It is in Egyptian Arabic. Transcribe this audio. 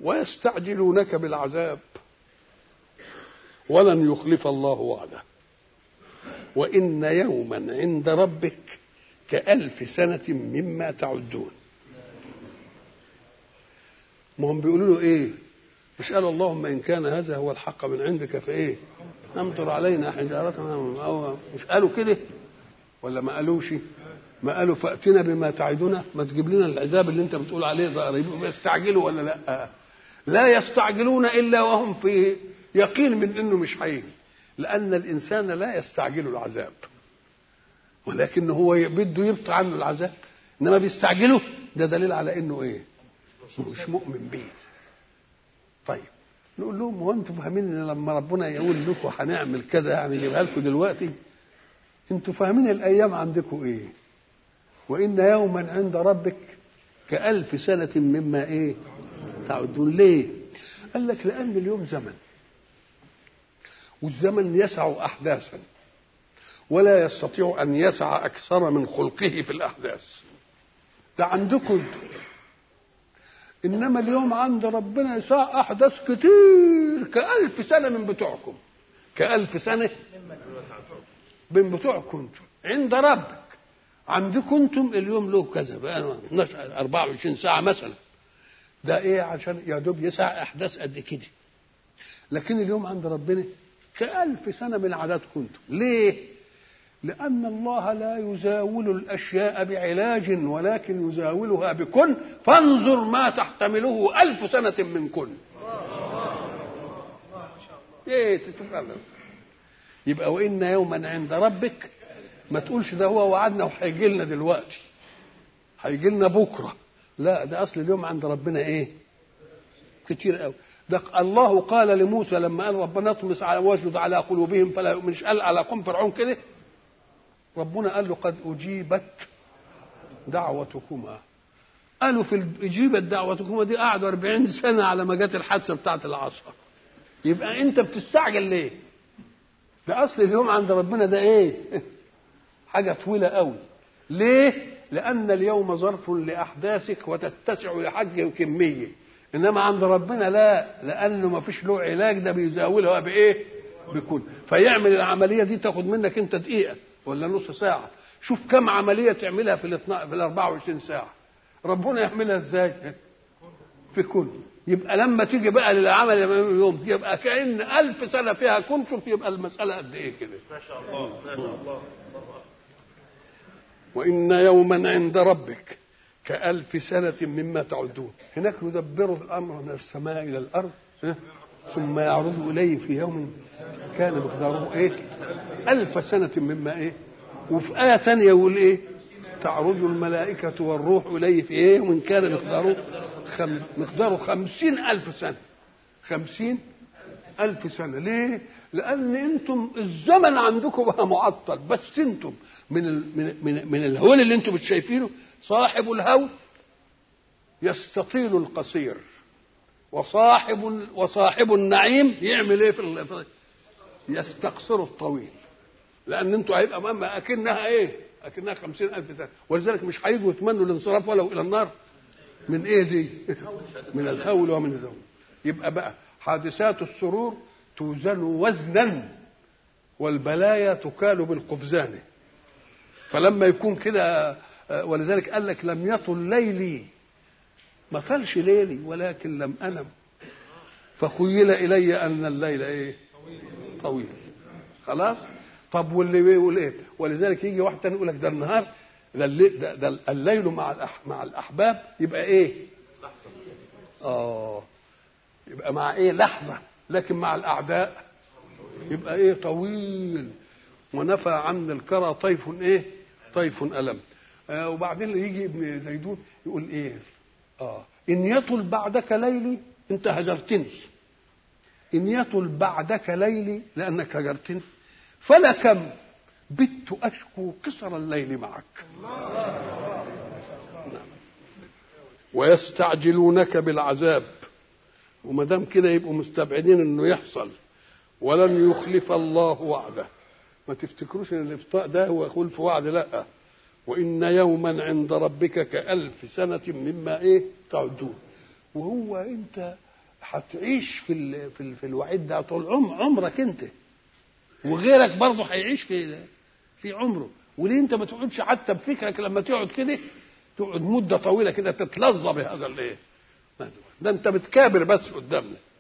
ويستعجلونك بالعذاب ولن يخلف الله وعده وإن يوما عند ربك كألف سنة مما تعدون ما هم بيقولوا له ايه مش قال اللهم ان كان هذا هو الحق من عندك فايه امطر علينا حجارة أو مش قالوا كده ولا ما قالوش ما قالوا فاتنا بما تعدنا ما تجيب لنا العذاب اللي انت بتقول عليه ده قريب يستعجلوا ولا لا لا يستعجلون الا وهم في يقين من انه مش هيجي لان الانسان لا يستعجل العذاب ولكن هو بده يبطئ عنه العذاب انما بيستعجله ده دليل على انه ايه مش مؤمن بيه طيب نقول لهم هو انتم فاهمين ان لما ربنا يقول لكم هنعمل كذا يعني يجيبها لكم دلوقتي انتم فاهمين الايام عندكم ايه وان يوما عند ربك كألف سنة مما ايه تعدون ليه قال لك لأن اليوم زمن والزمن يسع أحداثا ولا يستطيع أن يسع أكثر من خلقه في الأحداث ده عندكم انتم إنما اليوم عند ربنا يسع أحداث كتير كألف سنة من بتوعكم كألف سنة من بتوعكم انتم عند ربك عندكم انتم اليوم له كذا بقى 24 ساعة مثلا ده ايه عشان يا دوب يسع احداث قد كده لكن اليوم عند ربنا كألف سنة من عاداتكم انتم ليه لأن الله لا يزاول الأشياء بعلاج ولكن يزاولها بكن فانظر ما تحتمله ألف سنة من كن ايه تتفهم يبقى وإن يوما عند ربك ما تقولش ده هو وعدنا وهيجي لنا دلوقتي هيجي لنا بكره لا ده اصل اليوم عند ربنا ايه كتير قوي ده الله قال لموسى لما قال ربنا اطمس على واسجد على قلوبهم فلا مش قال على قوم فرعون كده ربنا قال له قد اجيبت دعوتكما قالوا في اجيبت دعوتكما دي قعدوا 40 سنه على ما جت الحادثه بتاعت العصا يبقى انت بتستعجل ليه ده اصل اليوم عند ربنا ده ايه حاجه طويله قوي ليه لأن اليوم ظرف لأحداثك وتتسع لحج كمية إنما عند ربنا لا لأنه ما فيش له علاج ده بيزاولها بإيه؟ بكون فيعمل العملية دي تاخد منك أنت دقيقة ولا نص ساعة شوف كم عملية تعملها في الاثناء في ال 24 ساعة ربنا يعملها ازاي؟ في كل يبقى لما تيجي بقى للعمل يوم يبقى كأن ألف سنة فيها كن شوف يبقى المسألة قد إيه كده ما شاء الله ما شاء الله وإن يوما عند ربك كألف سنة مما تعدون هناك يدبر الأمر من السماء إلى الأرض ثم يعرض إليه في يوم كان مقداره إيه ألف سنة مما إيه وفي آية ثانية يقول إيه تعرج الملائكة والروح إليه في إيه وإن كان مقداره خم... مقداره خمسين ألف سنة خمسين ألف سنة ليه لأن أنتم الزمن عندكم بقى معطل بس أنتم من ال... من من, من الهول اللي أنتم شايفينه صاحب الهول يستطيل القصير وصاحب وصاحب النعيم يعمل ايه في ال... يستقصر الطويل لان انتوا هيبقى مهما اكنها ايه اكنها خمسين الف سنه ولذلك مش هيجوا يتمنوا الانصراف ولو الى النار من ايه دي من الهول ومن الزول يبقى بقى حادثات السرور توزن وزنا والبلايا تكال بالقفزان فلما يكون كده ولذلك قال لك لم يطل ليلي ما طالش ليلي ولكن لم انم فخيل الي ان الليل ايه طويل خلاص طب واللي بيقول ايه ولذلك يجي واحد تاني يقول لك ده النهار ده الليل, ده, ده الليل مع الأح مع الاحباب يبقى ايه اه يبقى مع ايه لحظه لكن مع الاعداء يبقى ايه طويل ونفى عنا الكرى طيف ايه طيف الم آه وبعدين يجي ابن زيدون يقول ايه اه ان يطل بعدك ليلي انت هجرتني ان يطل بعدك ليلي لانك هجرتني فلكم بت اشكو قصر الليل معك ويستعجلونك بالعذاب وما دام كده يبقوا مستبعدين انه يحصل ولن يخلف الله وعده ما تفتكروش ان الابطاء ده هو خلف وعد لا وان يوما عند ربك كالف سنه مما ايه تعدون وهو انت هتعيش في ال... في, ال... في الوعيد ده طول عم... عمرك انت وغيرك برضه هيعيش في في عمره وليه انت ما تقعدش حتى بفكرك لما تقعد كده تقعد مده طويله كده تتلظى بهذا الايه ده انت بتكابر بس قدامنا